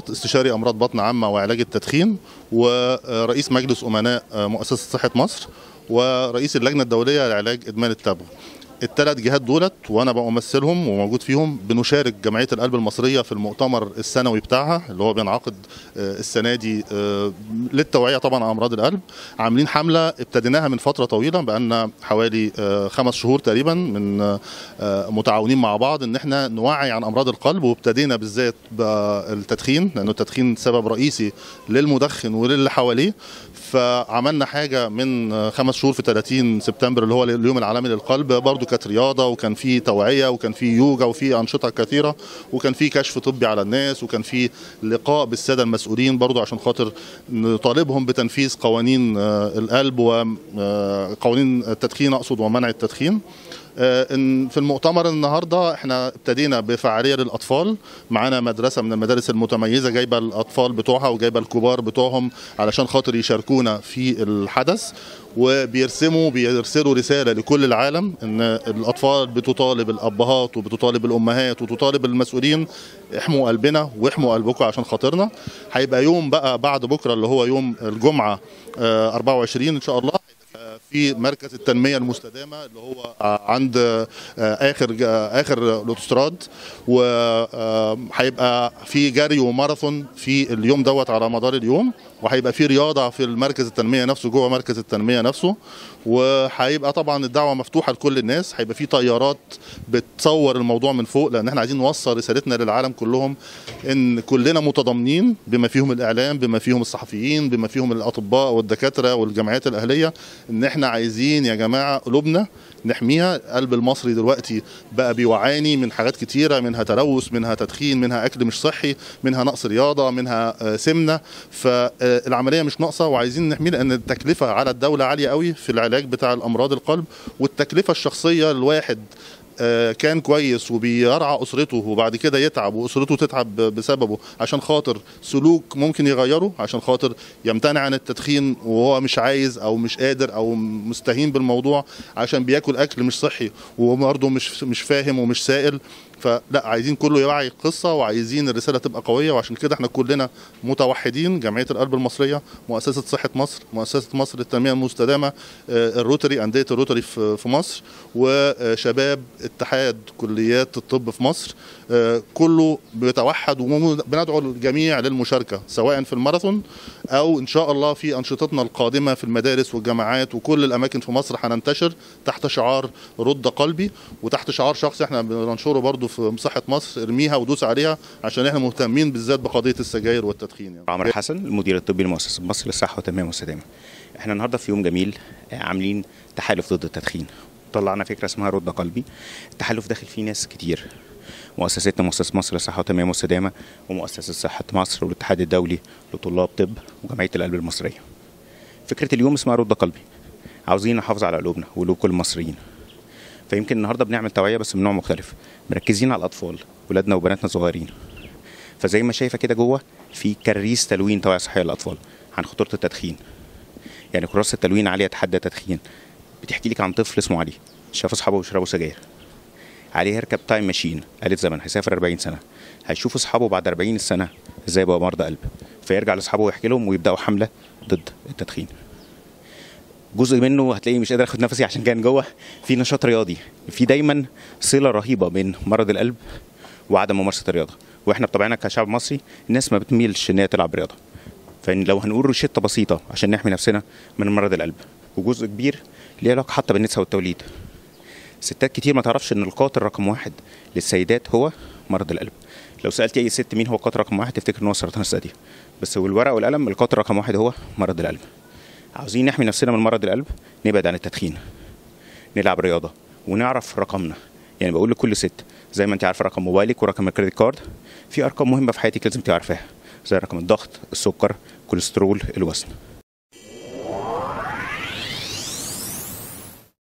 عرفات استشاري امراض بطن عامه وعلاج التدخين ورئيس مجلس امناء مؤسسه صحه مصر ورئيس اللجنه الدوليه لعلاج ادمان التبغ الثلاث جهات دولت وانا بمثلهم وموجود فيهم بنشارك جمعيه القلب المصريه في المؤتمر السنوي بتاعها اللي هو بينعقد السنه دي للتوعيه طبعا عن امراض القلب عاملين حمله ابتديناها من فتره طويله بقالنا حوالي خمس شهور تقريبا من متعاونين مع بعض ان احنا نوعي عن امراض القلب وابتدينا بالذات بالتدخين لانه التدخين سبب رئيسي للمدخن وللي حواليه فعملنا حاجه من خمس شهور في 30 سبتمبر اللي هو اليوم العالمي للقلب برضو كانت رياضه وكان في توعيه وكان في يوجا وفي انشطه كثيره وكان في كشف طبي على الناس وكان في لقاء بالساده المسؤولين برضو عشان خاطر نطالبهم بتنفيذ قوانين القلب وقوانين التدخين اقصد ومنع التدخين في المؤتمر النهارده احنا ابتدينا بفعاليه للاطفال معانا مدرسه من المدارس المتميزه جايبه الاطفال بتوعها وجايبه الكبار بتوعهم علشان خاطر يشاركونا في الحدث وبيرسموا بيرسلوا رساله لكل العالم ان الاطفال بتطالب الابهات وبتطالب الامهات وتطالب المسؤولين احموا قلبنا واحموا قلبكم عشان خاطرنا هيبقى يوم بقى بعد بكره اللي هو يوم الجمعه 24 ان شاء الله في مركز التنميه المستدامه اللي هو عند اخر اخر الاوتوستراد وهيبقى في جري وماراثون في اليوم دوت على مدار اليوم وهيبقى في رياضه في المركز التنميه نفسه جوه مركز التنميه نفسه وهيبقى طبعا الدعوه مفتوحه لكل الناس هيبقى في طيارات بتصور الموضوع من فوق لان احنا عايزين نوصل رسالتنا للعالم كلهم ان كلنا متضامنين بما فيهم الاعلام بما فيهم الصحفيين بما فيهم الاطباء والدكاتره والجمعيات الاهليه ان احنا عايزين يا جماعه قلوبنا نحميها القلب المصري دلوقتي بقى بيوعاني من حاجات كتيره منها تلوث منها تدخين منها اكل مش صحي منها نقص رياضه منها سمنه فالعمليه مش ناقصه وعايزين نحميه لان التكلفه على الدوله عاليه قوي في العلاج بتاع الامراض القلب والتكلفه الشخصيه الواحد كان كويس وبيرعى اسرته وبعد كده يتعب واسرته تتعب بسببه عشان خاطر سلوك ممكن يغيره عشان خاطر يمتنع عن التدخين وهو مش عايز او مش قادر او مستهين بالموضوع عشان بياكل اكل مش صحي وهو برضه مش مش فاهم ومش سائل فلا عايزين كله يوعي القصه وعايزين الرساله تبقى قويه وعشان كده احنا كلنا متوحدين جمعيه القلب المصريه مؤسسه صحه مصر مؤسسه مصر للتنميه المستدامه الروتري انديه الروتري في مصر وشباب اتحاد كليات الطب في مصر كله بيتوحد وبندعو الجميع للمشاركه سواء في الماراثون او ان شاء الله في انشطتنا القادمه في المدارس والجامعات وكل الاماكن في مصر هننتشر تحت شعار رد قلبي وتحت شعار شخصي احنا بننشره برضو في صحه مصر ارميها ودوس عليها عشان احنا مهتمين بالذات بقضيه السجاير والتدخين يعني. عمرو حسن المدير الطبي لمؤسسه مصر للصحه والتنميه المستدامه احنا النهارده في يوم جميل عاملين تحالف ضد التدخين طلعنا فكره اسمها رد قلبي التحالف داخل فيه ناس كتير مؤسستنا مؤسسة مصر للصحة والتنمية المستدامة ومؤسسة صحة مصر والاتحاد الدولي لطلاب طب وجمعية القلب المصرية. فكرة اليوم اسمها رد قلبي. عاوزين نحافظ على قلوبنا وقلوب كل المصريين. فيمكن النهارده بنعمل توعية بس من نوع مختلف. مركزين على الأطفال ولادنا وبناتنا صغيرين. فزي ما شايفة كده جوه في كريس تلوين توعية صحية للأطفال عن خطورة التدخين. يعني كراسة التلوين عليها تحدى التدخين. بتحكي لك عن طفل اسمه علي شاف اصحابه بيشربوا سجاير عليه يركب تايم ماشين آلة زمن هيسافر 40 سنة هيشوف اصحابه بعد 40 سنة ازاي بقى مرضى قلب فيرجع لاصحابه ويحكي لهم ويبداوا حملة ضد التدخين جزء منه هتلاقيه مش قادر اخد نفسي عشان كان جوه في نشاط رياضي في دايما صله رهيبه بين مرض القلب وعدم ممارسه الرياضه واحنا بطبعنا كشعب مصري الناس ما بتميلش ان هي تلعب رياضه فلو هنقول روشته بسيطه عشان نحمي نفسنا من مرض القلب وجزء كبير ليه علاقه حتى بالنساء والتوليد ستات كتير ما تعرفش ان القاتل رقم واحد للسيدات هو مرض القلب لو سالت اي ست مين هو القاتل رقم واحد تفتكر ان هو سرطان الثدي بس بالورقه والقلم القاتل رقم واحد هو مرض القلب عاوزين نحمي نفسنا من مرض القلب نبعد عن التدخين نلعب رياضه ونعرف رقمنا يعني بقول لكل ست زي ما انت عارفه رقم موبايلك ورقم الكريدت كارد في ارقام مهمه في حياتك لازم تعرفها زي رقم الضغط السكر الكوليسترول الوزن